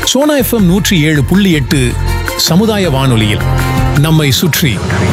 Sona FM நூற்றி ஏழு புள்ளி எட்டு சமுதாய வானொலியில் நம்மை சுற்றி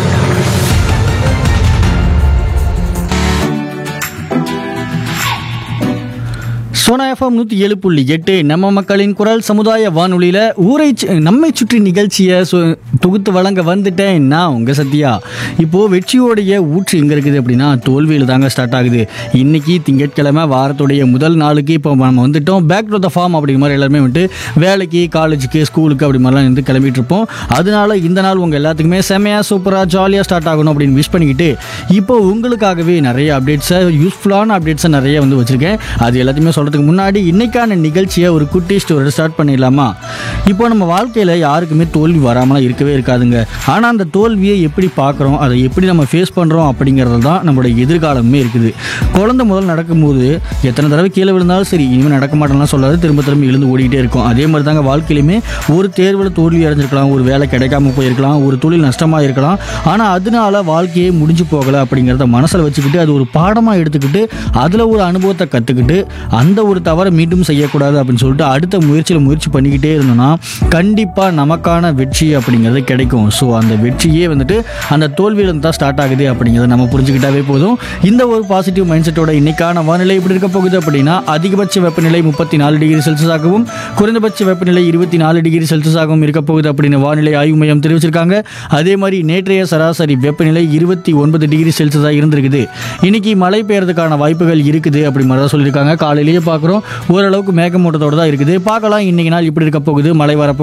சோனா எஃப்எம் நூற்றி ஏழு புள்ளி எட்டு நம்ம மக்களின் குரல் சமுதாய வானொலியில் ஊரை சு- நம்மை சுற்றி நிகழ்ச்சியை சு- தொகுத்து வழங்க வந்துட்டேன் நான் உங்கள் சத்யா இப்போது வெற்றியோடைய ஊற்று எங்கே இருக்குது அப்படின்னா தோல்வியில் தாங்க ஸ்டார்ட் ஆகுது இன்னைக்கு திங்கட்கிழமை வாரத்துடைய முதல் நாளுக்கு இப்போ நம்ம வந்துட்டோம் பேக் டு த ஃபார்ம் அப்படிங்கிற மாதிரி எல்லாருமே வந்துட்டு வேலைக்கு காலேஜுக்கு ஸ்கூலுக்கு அப்படி மாதிரிலாம் வந்து கிளம்பிட்டு இருப்போம் அதனால இந்த நாள் உங்கள் எல்லாத்துக்குமே செமையாக சூப்பராக ஜாலியாக ஸ்டார்ட் ஆகணும் அப்படின்னு விஷ் பண்ணிக்கிட்டு இப்போ உங்களுக்காகவே நிறைய அப்டேட்ஸை யூஸ்ஃபுல்லான அப்டேட்ஸை நிறைய வந்து வச்சுருக்கேன் அது எல்லாத்தையுமே சொல்கிறதுக்கு முன்னாடி இன்னைக்கான நிகழ்ச்சியை ஒரு குட்டி ஸ்டோரி ஸ்டார்ட் பண்ணிடலாமா இப்போ நம்ம வாழ்க்கையில் யாருக்குமே தோல்வி வராமலாம் இருக்கவே இருக்காதுங்க ஆனால் அந்த தோல்வியை எப்படி பார்க்குறோம் அதை எப்படி நம்ம ஃபேஸ் பண்ணுறோம் அப்படிங்கிறது தான் நம்மளுடைய எதிர்காலமே இருக்குது குழந்தை முதல் நடக்கும்போது எத்தனை தடவை கீழே விழுந்தாலும் சரி இனிமேல் நடக்க மாட்டேன்லாம் சொல்லாது திரும்ப திரும்ப எழுந்து ஓடிக்கிட்டே இருக்கும் அதே மாதிரி தாங்க வாழ்க்கையிலுமே ஒரு தேர்வில் தோல்வி அடைஞ்சிருக்கலாம் ஒரு வேலை கிடைக்காம போயிருக்கலாம் ஒரு தொழில் நஷ்டமாக இருக்கலாம் ஆனால் அதனால வாழ்க்கையே முடிஞ்சு போகலை அப்படிங்கிறத மனசில் வச்சுக்கிட்டு அது ஒரு பாடமாக எடுத்துக்கிட்டு அதில் ஒரு அனுபவத்தை கற்றுக்கிட்டு அந்த ஒரு தவறை மீண்டும் செய்யக்கூடாது அப்படின்னு சொல்லிட்டு அடுத்த முயற்சியில் முயற்சி பண்ணிக்கிட்டே இருந்தோம்னா கண்டிப்பாக நமக்கான வெற்றி அப்படிங்கிறது கிடைக்கும் ஸோ அந்த வெற்றியே வந்துட்டு அந்த தோல்வியிலிருந்து தான் ஸ்டார்ட் ஆகுது அப்படிங்கிறத நம்ம புரிஞ்சுக்கிட்டாவே போதும் இந்த ஒரு பாசிட்டிவ் மைண்ட் செட்டோட இன்னைக்கான வானிலை எப்படி இருக்க போகுது அப்படின்னா அதிகபட்ச வெப்பநிலை முப்பத்தி நாலு டிகிரி செல்சியஸாகவும் குறைந்தபட்ச வெப்பநிலை இருபத்தி நாலு டிகிரி செல்சியஸாகவும் இருக்க போகுது அப்படின்னு வானிலை ஆய்வு மையம் தெரிவிச்சிருக்காங்க அதே மாதிரி நேற்றைய சராசரி வெப்பநிலை இருபத்தி ஒன்பது டிகிரி செல்சியஸாக இருந்திருக்குது இன்னைக்கு மழை பெய்யறதுக்கான வாய்ப்புகள் இருக்குது அப்படி மாதிரி தான் சொல்லியிருக்காங்க காலையிலேயே பார்க்குறோம் ஓரளவுக்கு மேகமூட்டத்தோட தான் இருக்குது பார்க்கலாம் இன்னைக்கு நாள் இப்படி இருக்க போகுது மழை வரப்போ